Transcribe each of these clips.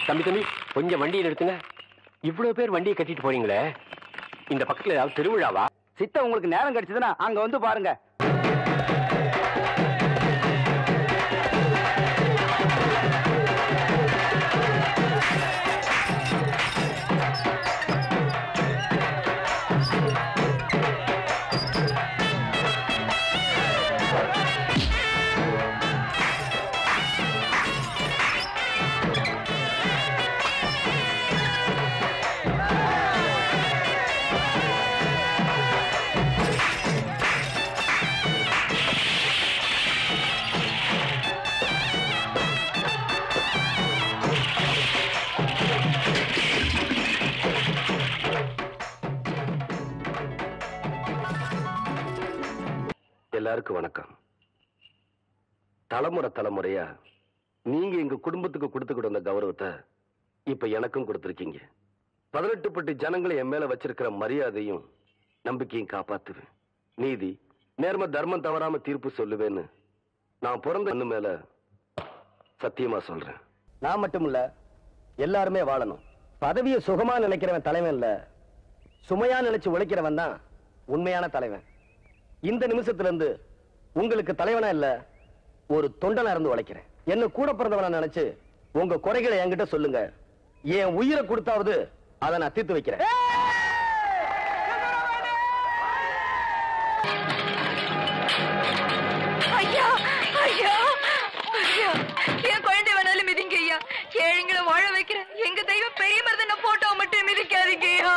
தம்பி தம்பி கொஞ்சம் வண்டியை நிறுத்துங்க இவ்வளவு பேர் வண்டியை கட்டிட்டு போறீங்களே இந்த பக்கத்துல ஏதாவது திருவிழாவா சித்த உங்களுக்கு நேரம் கிடைச்சதுன்னா அங்க வந்து பாருங்க எல்லாருக்கும் வணக்கம் தலைமுறை தலைமுறையா நீங்க எங்க குடும்பத்துக்கு கொடுத்துக்கிட்டு வந்த கௌரவத்தை இப்ப எனக்கும் கொடுத்திருக்கீங்க பதினெட்டு பட்டி ஜனங்களை என் மேல வச்சிருக்கிற மரியாதையும் நம்பிக்கையும் காப்பாத்துவேன் நீதி நேர்ம தர்மம் தவறாம தீர்ப்பு சொல்லுவேன்னு நான் பிறந்த அண்ணு மேல சத்தியமா சொல்றேன் நான் மட்டும் இல்ல எல்லாருமே வாழணும் பதவியை சுகமா நினைக்கிறவன் தலைவன் இல்ல சுமையா நினைச்சு உழைக்கிறவன் தான் உண்மையான தலைவன் இந்த நிமிஷத்துல இருந்து உங்களுக்கு தலைவனா இல்ல ஒரு தொண்டனா இருந்து உழைக்கிறேன் என்ன கூட பிறந்தவனா நினைச்சு உங்க குறைகளை என்கிட்ட சொல்லுங்க என் உயிரை கொடுத்தாவது அதை நான் தீர்த்து வைக்கிறேன் ஐயா ஐயா ஐயா என் குழந்தை வேணாலும் மிதிங்க ஐயா ஏழைங்களை வாழ வைக்கிறேன் எங்க தெய்வம் பெரிய மருதன போட்டோ மட்டும் மிதிக்காதீங்க ஐயா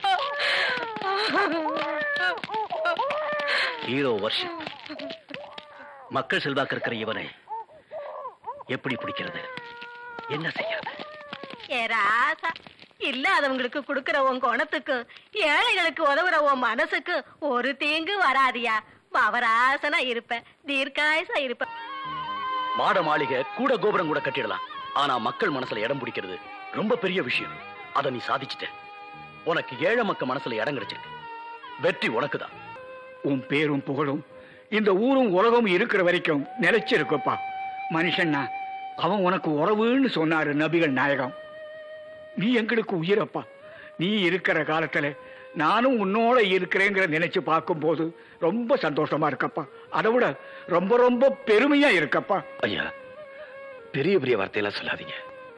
ஹீரோ வருஷம் மக்கள் செல்வாக்கு இருக்கிற இவனை எப்படி பிடிக்கிறது என்ன செய்யறது ஏ ராசா இல்லாதவங்களுக்கு கொடுக்கிற உன் குணத்துக்கு ஏழைகளுக்கு உதவுற உன் மனசுக்கு ஒரு தீங்கு வராதியா பவராசனா இருப்ப தீர்க்காயசா இருப்ப மாட மாளிகை கூட கோபுரம் கூட கட்டிடலாம் ஆனா மக்கள் மனசுல இடம் பிடிக்கிறது ரொம்ப பெரிய விஷயம் அதை நீ சாதிச்சிட்ட உனக்கு ஏழை மக்கள் மனசுல இடம் கிடைச்சிருக்கு வெற்றி உனக்குதான் உன் பேரும் புகழும் இந்த ஊரும் உலகமும் இருக்கிற வரைக்கும் நிலைச்சிருக்குப்பா மனுஷன்னா அவன் உனக்கு உறவுன்னு சொன்னாரு நபிகள் நாயகம் நீ எங்களுக்கு உயிரப்பா நீ இருக்கிற காலத்துல நானும் உன்னோட இருக்கிறேங்கிற நினைச்சு பார்க்கும்போது ரொம்ப சந்தோஷமா இருக்கப்பா அதை விட ரொம்ப ரொம்ப பெருமையா இருக்கப்பா ஐயா பெரிய பெரிய வார்த்தையெல்லாம் சொல்லாதீங்க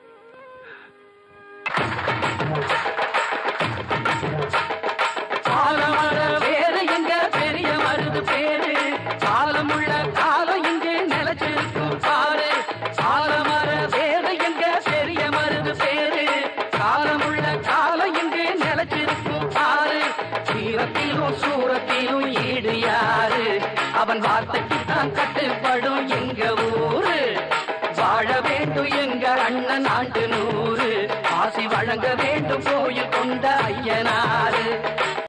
வேறு எங்க பெரிய மருது பேரு காலமுள்ள காலம் இங்கே நிலைச்சிருக்கும் பாரு சாலமர வேறு எங்க பெரிய மருது பேரு காலமுள்ள காலம் இங்கே நிலைச்சிருக்கும் பாரு சீரத்திலும் சூரத்திலும் ஈடு யாரு அவன் வார்த்தைக்கு தான் கட்டுப்படும் எங்க ஊரு வாழ வேண்டும் எங்க அண்ணன் ஆண்டு நூறு ஆசி வழங்க வேண்டும் கோயில் கொண்ட ஐயனாரு